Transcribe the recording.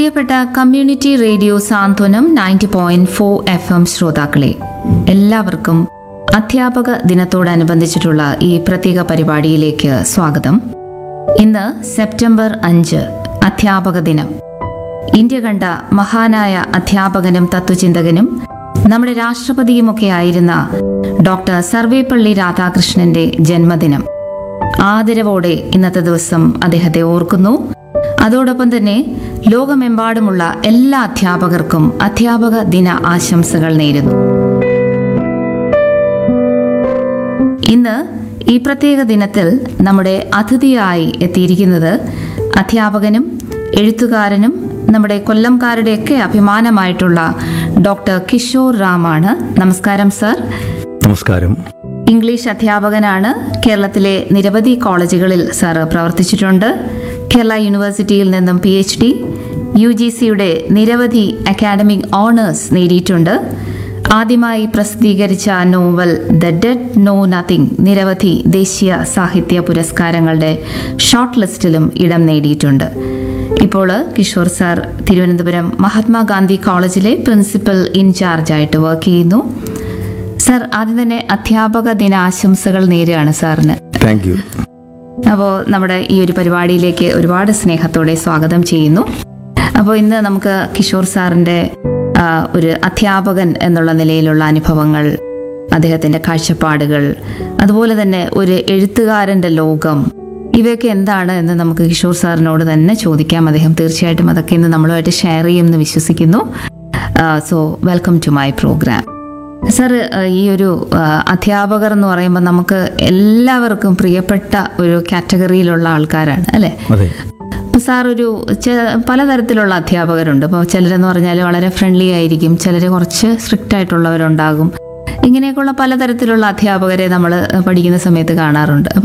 പ്രിയപ്പെട്ട community radio Santhwanam ninety point four F M ശ്രോതാക്കളെ എല്ലാവർക്കും അധ്യാപക ദിനത്തോടനുബന്ധിച്ചിട്ടുള്ള ഈ പ്രത്യേക പരിപാടിയിലേക്ക് സ്വാഗതം ഇന്ന് സെപ്റ്റംബർ അഞ്ച് അധ്യാപക ദിനം ഇന്ത്യ കണ്ട മഹാനായ അധ്യാപകനും തത്വചിന്തകനും നമ്മുടെ രാഷ്ട്രപതിയുമൊക്കെ ആയിരുന്ന ഡോക്ടർ സർവേപ്പള്ളി രാധാകൃഷ്ണന്റെ ജന്മദിനം ആദരവോടെ ഇന്നത്തെ ദിവസം അദ്ദേഹത്തെ ഓർക്കുന്നു അതോടൊപ്പം തന്നെ ലോകമെമ്പാടുമുള്ള എല്ലാ അധ്യാപകർക്കും അധ്യാപക ദിന ആശംസകൾ നേരുന്നു ഇന്ന് ഈ പ്രത്യേക ദിനത്തിൽ നമ്മുടെ അതിഥിയായി എത്തിയിരിക്കുന്നത് അധ്യാപകനും എഴുത്തുകാരനും നമ്മുടെ കൊല്ലംകാരുടെയൊക്കെ അഭിമാനമായിട്ടുള്ള ഡോക്ടർ കിഷോർ റാമാണ് നമസ്കാരം സർ നമസ്കാരം ഇംഗ്ലീഷ് അധ്യാപകനാണ് കേരളത്തിലെ നിരവധി കോളേജുകളിൽ സാറ് പ്രവർത്തിച്ചിട്ടുണ്ട് കേരള യൂണിവേഴ്സിറ്റിയിൽ നിന്നും P H D U G സിയുടെ നിരവധി അക്കാഡമിക് ഓണേഴ്സ് നേടിയിട്ടുണ്ട് ആദ്യമായി പ്രസിദ്ധീകരിച്ച novel the dead no nothing നിരവധി ദേശീയ സാഹിത്യ പുരസ്കാരങ്ങളുടെ ഷോർട്ട് ലിസ്റ്റിലും ഇടം നേടിയിട്ടുണ്ട് ഇപ്പോൾ കിഷോർ സാർ തിരുവനന്തപുരം മഹാത്മാഗാന്ധി കോളേജിലെ പ്രിൻസിപ്പൽ ഇൻചാർജായിട്ട് വർക്ക് ചെയ്യുന്നു സർ ആദ്യം തന്നെ അധ്യാപക ദിനാശംസകൾ നേരുകയാണ് സാറിന് താങ്ക് യു അപ്പോൾ നമ്മുടെ ഈ ഒരു പരിപാടിയിലേക്ക് ഒരുപാട് സ്നേഹത്തോടെ സ്വാഗതം ചെയ്യുന്നു അപ്പോൾ ഇന്ന് നമുക്ക് കിഷോർ സാറിൻ്റെ ആ, ഒരു അധ്യാപകൻ എന്നുള്ള നിലയിലുള്ള അനുഭവങ്ങൾ അദ്ദേഹത്തിൻ്റെ കാഴ്ചപ്പാടുകൾ അതുപോലെ തന്നെ ഒരു എഴുത്തുകാരൻ്റെ ലോകം ഇവയൊക്കെ എന്താണ് എന്ന് നമുക്ക് കിഷോർ സാറിനോട് തന്നെ ചോദിക്കാം അദ്ദേഹം തീർച്ചയായിട്ടും അതൊക്കെ ഇന്ന് നമ്മളുമായിട്ട് ഷെയർ ചെയ്യുമെന്ന് വിശ്വസിക്കുന്നു so welcome to my program sir ഈ ഒരു ആ, അധ്യാപകർ എന്ന് പറയുമ്പോൾ നമുക്ക് എല്ലാവർക്കും പ്രിയപ്പെട്ട ഒരു കാറ്റഗറിയിലുള്ള ആൾക്കാരാണ് അല്ലേ അതെ അപ്പോൾ സാർ ഒരു ചെ- പലതരത്തിലുള്ള അധ്യാപകരുണ്ട് അപ്പോൾ ചിലരെന്ന് പറഞ്ഞാൽ വളരെ ഫ്രണ്ട്ലി ആയിരിക്കും ചിലർ കുറച്ച് സ്ട്രിക്റ്റ് ആയിട്ടുള്ളവരുണ്ടാകും ഇങ്ങനെയൊക്കെയുള്ള പലതരത്തിലുള്ള അധ്യാപകരെ നമ്മൾ പഠിക്കുന്ന സമയത്ത് കാണാറുണ്ട് അപ്പോൾ